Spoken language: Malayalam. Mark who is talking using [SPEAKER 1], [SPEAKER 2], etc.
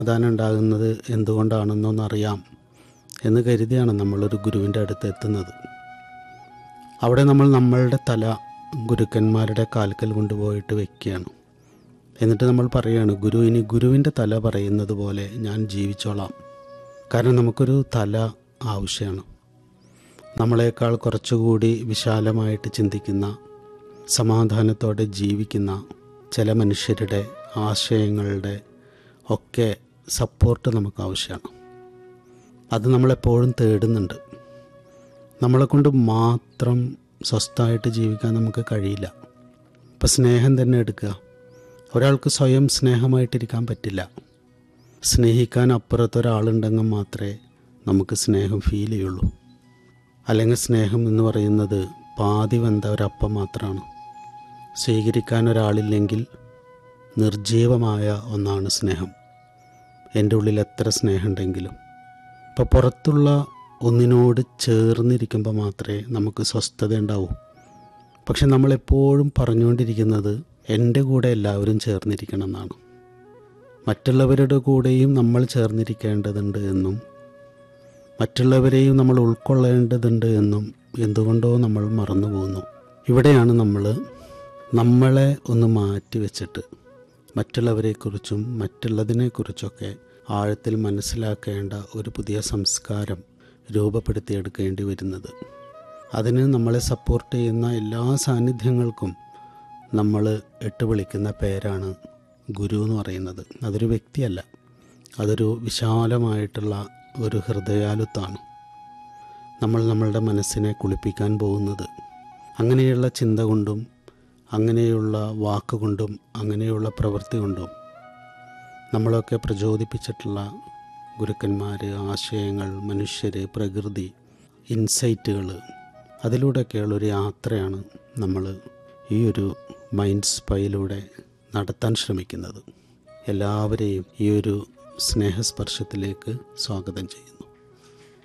[SPEAKER 1] സമാധാനം ഉണ്ടാകുന്നത് എന്തുകൊണ്ടാണെന്നൊന്നറിയാം എന്ന് കരുതിയാണ് നമ്മളൊരു ഗുരുവിൻ്റെ അടുത്ത് എത്തുന്നത് അവിടെ നമ്മൾ നമ്മളുടെ തല ഗുരുക്കന്മാരുടെ കാൽക്കൽ കൊണ്ടുപോയിട്ട് വെക്കുകയാണ് എന്നിട്ട് നമ്മൾ പറയുകയാണ് ഗുരു ഇനി ഗുരുവിൻ്റെ തല പറയുന്നത് പോലെ ഞാൻ ജീവിച്ചോളാം കാരണം നമുക്കൊരു തല ആവശ്യമാണ് നമ്മളെക്കാൾ കുറച്ചുകൂടി വിശാലമായിട്ട് ചിന്തിക്കുന്ന സമാധാനത്തോടെ ജീവിക്കുന്ന ചില മനുഷ്യരുടെ ആശയങ്ങളുടെ ഒക്കെ സപ്പോർട്ട് നമുക്ക് ആവശ്യമാണ് അത് നമ്മളെപ്പോഴും തേടുന്നുണ്ട് നമ്മളെ കൊണ്ട് മാത്രം സ്വസ്ഥമായിട്ട് ജീവിക്കാൻ നമുക്ക് കഴിയില്ല ഇപ്പം സ്നേഹം തന്നെ എടുക്കുക ഒരാൾക്ക് സ്വയം സ്നേഹമായിട്ടിരിക്കാൻ പറ്റില്ല സ്നേഹിക്കാൻ അപ്പുറത്തൊരാളുണ്ടെങ്കിൽ മാത്രമേ നമുക്ക് സ്നേഹം ഫീൽ ചെയ്യുള്ളൂ അല്ലെങ്കിൽ സ്നേഹം എന്ന് പറയുന്നത് പാതി വെന്ത ഒരപ്പം മാത്രമാണ് സ്വീകരിക്കാൻ ഒരാളില്ലെങ്കിൽ നിർജീവമായ ഒന്നാണ് സ്നേഹം എൻ്റെ ഉള്ളിൽ എത്ര സ്നേഹമുണ്ടെങ്കിലും ഇപ്പോൾ പുറത്തുള്ള ഒന്നിനോട് ചേർന്നിരിക്കുമ്പോൾ മാത്രമേ നമുക്ക് സ്വസ്ഥത ഉണ്ടാവൂ പക്ഷെ നമ്മളെപ്പോഴും പറഞ്ഞുകൊണ്ടിരിക്കുന്നത് എൻ്റെ കൂടെ എല്ലാവരും ചേർന്നിരിക്കണം എന്നാണ് മറ്റുള്ളവരുടെ കൂടെയും നമ്മൾ ചേർന്നിരിക്കേണ്ടതുണ്ട് എന്നും മറ്റുള്ളവരെയും നമ്മൾ ഉൾക്കൊള്ളേണ്ടതുണ്ട് എന്നും എന്തുകൊണ്ടോ നമ്മൾ മറന്നു പോകുന്നു ഇവിടെയാണ് നമ്മൾ നമ്മളെ ഒന്ന് മാറ്റി വെച്ചിട്ട് മറ്റുള്ളവരെക്കുറിച്ചും മറ്റുള്ളതിനെക്കുറിച്ചൊക്കെ ആഴത്തിൽ മനസ്സിലാക്കേണ്ട ഒരു പുതിയ സംസ്കാരം രൂപപ്പെടുത്തിയെടുക്കേണ്ടി വരുന്നത് അതിന് നമ്മളെ സപ്പോർട്ട് ചെയ്യുന്ന എല്ലാ സാന്നിധ്യങ്ങൾക്കും നമ്മൾ ഇട്ട് വിളിക്കുന്ന പേരാണ് ഗുരു എന്ന് പറയുന്നത് അതൊരു വ്യക്തിയല്ല അതൊരു വിശാലമായിട്ടുള്ള ഒരു ഹൃദയാലുത്താണ് നമ്മൾ നമ്മളുടെ മനസ്സിനെ കുളിപ്പിക്കാൻ പോകുന്നത് അങ്ങനെയുള്ള ചിന്ത കൊണ്ടും അങ്ങനെയുള്ള വാക്കുകൊണ്ടും അങ്ങനെയുള്ള പ്രവൃത്തി കൊണ്ടും നമ്മളൊക്കെ പ്രചോദിപ്പിച്ചിട്ടുള്ള ഗുരുക്കന്മാർ ആശയങ്ങൾ മനുഷ്യർ പ്രകൃതി ഇൻസൈറ്റുകൾ അതിലൂടെയൊക്കെയുള്ള ഒരു യാത്രയാണ് നമ്മൾ ഈ ഒരു മൈൻഡ് സ്പൈയിലൂടെ നടത്താൻ ശ്രമിക്കുന്നത് എല്ലാവരെയും ഈ ഒരു സ്നേഹസ്പർശത്തിലേക്ക് സ്വാഗതം ചെയ്യുന്നു